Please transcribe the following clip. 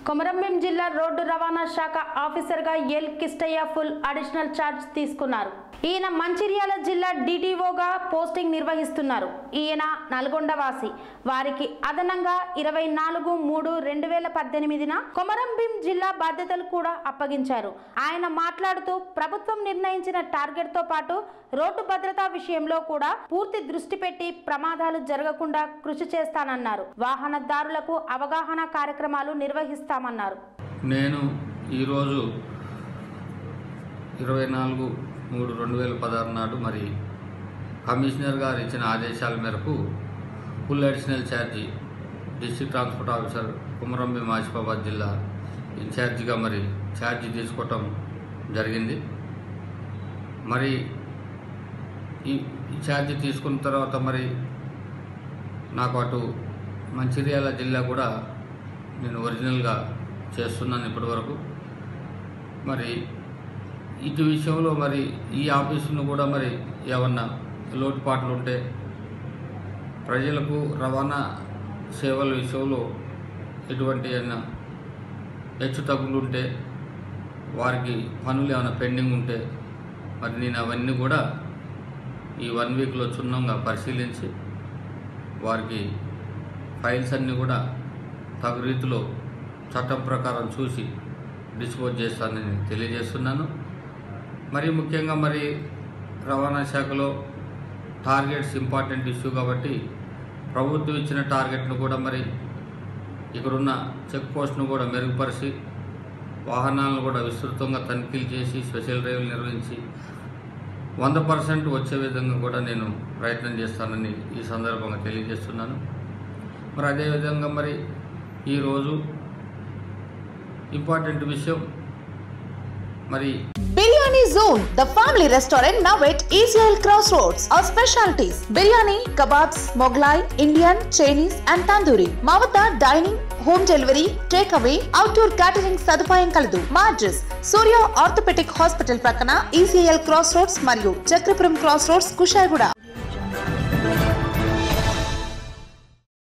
కొమరంభీం జిల్లా రోడ్డు రవాణా శాఖ ఆఫీసర్గా L Kishtaiah full additional charge తీసుకున్నారు ఈయన మంచిర్యాల జిల్లా డిటిఓగా పోస్టింగ్ నిర్వహిస్తున్నారు ఈయన నల్గొండ వాసి వారికి అదనంగా ఇరవై నాలుగు మూడు రెండు వేల పద్దెనిమిదిన కొమరంభీం జిల్లా బాధ్యతలు కూడా అప్పగించారు ఆయన మాట్లాడుతూ ప్రభుత్వం నిర్ణయించిన టార్గెట్ తో పాటు రోడ్డు భద్రతా విషయంలో కూడా పూర్తి దృష్టి పెట్టి ప్రమాదాలు జరగకుండా కృషి చేస్తానన్నారు వాహనదారులకు అవగాహన కార్యక్రమాలు నిర్వహిస్తామన్నారు నేను ఈరోజు ఇరవై నాలుగు మూడు రెండు వేల పదహారు నాడు మరి కమిషనర్ గారు ఇచ్చిన ఆదేశాల మేరకు full additional charge district transport officer Komarambheem Asifabad జిల్లా ఇన్ఛార్జిగా మరి ఛార్జీ తీసుకోవటం జరిగింది మరి ఈ ఈ ఛార్జీ తీసుకున్న తర్వాత మరి నాకు అటు మంచిర్యాల జిల్లా కూడా నేను ఒరిజినల్గా చేస్తున్నాను ఇప్పటివరకు మరి ఇటు విషయంలో మరి ఈ ఆఫీసును కూడా మరి ఏమన్నా లోటుపాట్లు ఉంటే ప్రజలకు రవాణా సేవల విషయంలో ఎటువంటి అయినా హెచ్చు తగ్గులు ఉంటే వారికి పనులు ఏమైనా పెండింగ్ ఉంటే మరి నేను అవన్నీ కూడా ఈ వన్ వీక్లో క్షుణ్ణంగా పరిశీలించి వారికి ఫైల్స్ అన్నీ కూడా తగు రీతిలో చట్టం ప్రకారం చూసి డిస్పోజ్ చేస్తానని తెలియజేస్తున్నాను మరి ముఖ్యంగా మరి రవాణా శాఖలో టార్గెట్స్ ఇంపార్టెంట్ ఇష్యూ కాబట్టి ప్రభుత్వం ఇచ్చిన టార్గెట్ను కూడా మరి ఇక్కడున్న చెక్ పోస్ట్ను కూడా మెరుగుపరిచి వాహనాలను కూడా విస్తృతంగా తనిఖీలు చేసి స్పెషల్ డ్రైవ్లు నిర్వహించి వంద పర్సెంట్ వచ్చే విధంగా కూడా నేను ప్రయత్నం చేస్తానని ఈ సందర్భంగా తెలియజేస్తున్నాను మరి అదేవిధంగా మరి ఈరోజు ఇంపార్టెంట్ విషయం మరి Biryani Zone, the family restaurant now at Israel Crossroads. Our specialties biryani, kebabs, Moglai, Indian, Chinese, and tandoori. మా వద్ద dining home delivery take away outdoor catering సదుపాయం కలదు మా అడ్రస్ సూర్య ఆర్థోపెటిక్ హాస్పిటల్ ప్రక్కన ఈసీఎల్ క్రాస్ రోడ్స్ మరియు Chakrapuram cross roads Kushaiguda